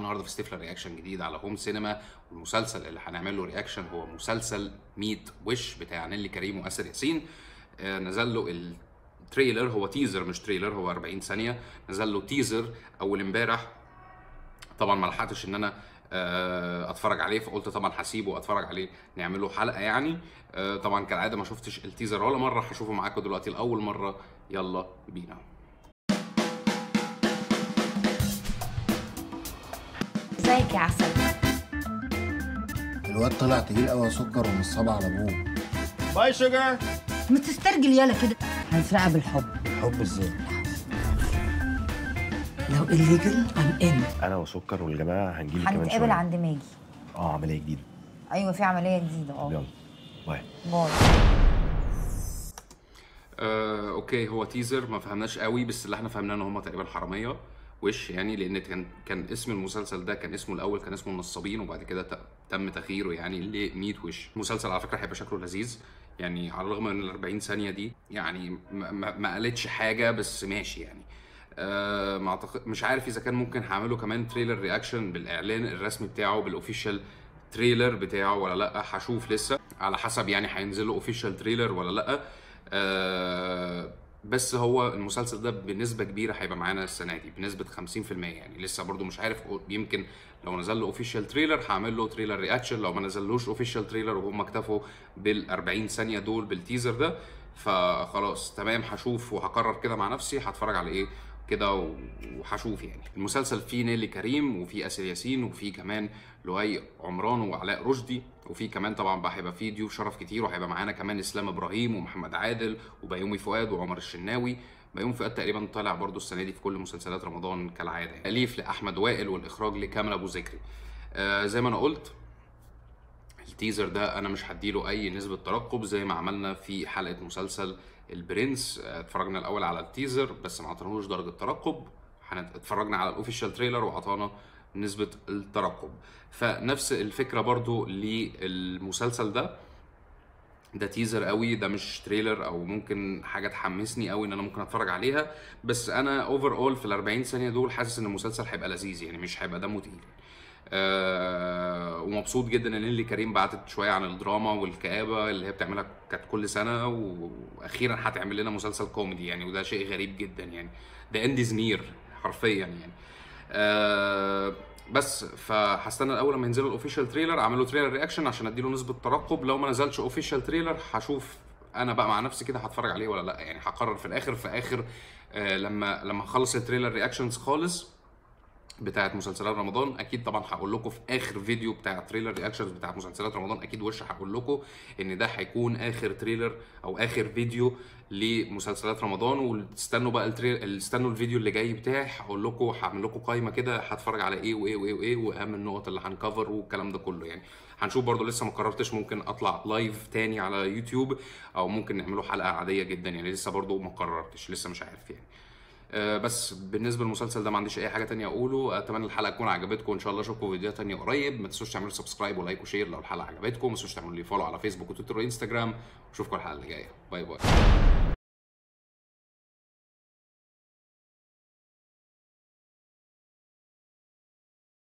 النهارده في ستيفلر رياكشن جديد على هوم سينما والمسلسل اللي هنعمل له رياكشن هو مسلسل ميت وش بتاع نيلي كريم واسر ياسين آه، نزل له التريلر هو تيزر مش تريلر هو 40 ثانيه نزل له تيزر اول امبارح طبعا ما لحقتش ان انا آه، اتفرج عليه فقلت طبعا هسيبه واتفرج عليه نعمل له حلقه يعني آه، طبعا كالعاده ما شفتش التيزر ولا مره هشوفه معاكم دلوقتي لاول مره يلا بينا ازيك يا عسل الواد طلع تقيل قوي سكر ومصاب على ابوه باي شوجر ما تسترجل يالا كده هنفرقها بالحب الحب ازاي لو الليجل ام ان انا وسكر والجماعه هنجيلك كمان هنتقابل شويه عند ماجي اه عمليه جديده ايوه في عمليه جديده اه يلا باي باي آه، اوكي هو تيزر ما فهمناش قوي بس اللي احنا فهمناه ان هم تقريبا حراميه وش يعني لان كان كان اسم المسلسل ده كان اسمه الاول كان اسمه النصابين وبعد كده ت- تم تغييره يعني لميت وش المسلسل على فكره هيبقى شكله لذيذ يعني على الرغم من ال 40 ثانيه دي يعني ما, ما, ما قالتش حاجه بس ماشي يعني آه ما أعتقد مش عارف اذا كان ممكن هعمله كمان تريلر رياكشن بالاعلان الرسمي بتاعه بالاوفيشال تريلر بتاعه ولا لا هشوف لسه على حسب يعني هينزل له اوفيشال تريلر ولا لا آه بس هو المسلسل ده بنسبه كبيره هيبقى معانا السنه دي بنسبه 50% يعني لسه برضو مش عارف يمكن لو نزل له اوفيشال تريلر هعمل له تريلر رياكشن لو ما نزلوش اوفيشال تريلر وهم اكتفوا بال 40 ثانيه دول بالتيزر ده فخلاص تمام هشوف وهقرر كده مع نفسي هتفرج على ايه كده و- وهشوف يعني المسلسل فيه نيلي كريم وفيه اسر ياسين وفيه كمان لؤي عمران وعلاء رشدي وفي كمان طبعا بقى هيبقى فيه ضيوف شرف كتير وهيبقى معانا كمان اسلام ابراهيم ومحمد عادل وبيومي فؤاد وعمر الشناوي بيومي فؤاد تقريبا طالع برضو السنه دي في كل مسلسلات رمضان كالعاده يعني. اليف لاحمد وائل والاخراج لكامل ابو ذكري آه زي ما انا قلت التيزر ده انا مش هديله اي نسبه ترقب زي ما عملنا في حلقه مسلسل البرنس آه، اتفرجنا الاول على التيزر بس ما عطيناهوش درجه ترقب هنت- اتفرجنا على الاوفيشال تريلر وعطانا نسبه الترقب فنفس الفكره برضو للمسلسل ده ده تيزر قوي ده مش تريلر او ممكن حاجه تحمسني قوي ان انا ممكن اتفرج عليها بس انا اوفر اول في ال 40 ثانيه دول حاسس ان المسلسل هيبقى لذيذ يعني مش هيبقى دمه تقيل آه ومبسوط جدا ان نيلي كريم بعتت شويه عن الدراما والكآبه اللي هي بتعملها كانت كل سنه واخيرا هتعمل لنا مسلسل كوميدي يعني وده شيء غريب جدا يعني ده انديز نير حرفيا يعني آه بس فهستنى الاول لما ينزلوا الاوفيشال تريلر اعمل له تريلر رياكشن عشان اديله نسبه ترقب لو ما نزلش اوفيشال تريلر هشوف انا بقى مع نفسي كده هتفرج عليه ولا لا يعني هقرر في الاخر في اخر آه لما لما اخلص التريلر رياكشنز خالص بتاعت مسلسلات رمضان اكيد طبعا هقول لكم في اخر فيديو بتاع تريلر رياكشنز بتاعت مسلسلات رمضان اكيد وش هقول لكم ان ده هيكون اخر تريلر او اخر فيديو لمسلسلات رمضان واستنوا بقى التريلر استنوا الفيديو اللي جاي بتاعي هقول لكم هعمل لكم قائمه كده هتفرج على ايه وايه وايه وايه واهم النقط اللي هنكفر والكلام ده كله يعني هنشوف برضو لسه ما قررتش ممكن اطلع لايف تاني على يوتيوب او ممكن نعمله حلقه عاديه جدا يعني لسه برضو ما قررتش لسه مش عارف يعني آه، بس بالنسبه للمسلسل ده ما عنديش اي حاجه تانية اقوله اتمنى الحلقه تكون عجبتكم وان شاء الله اشوفكم في فيديوهات تانية قريب ما تنسوش تعملوا سبسكرايب ولايك وشير لو الحلقه عجبتكم ما تنسوش تعملوا لي فولو على فيسبوك وتويتر وانستجرام واشوفكم الحلقه اللي جايه باي باي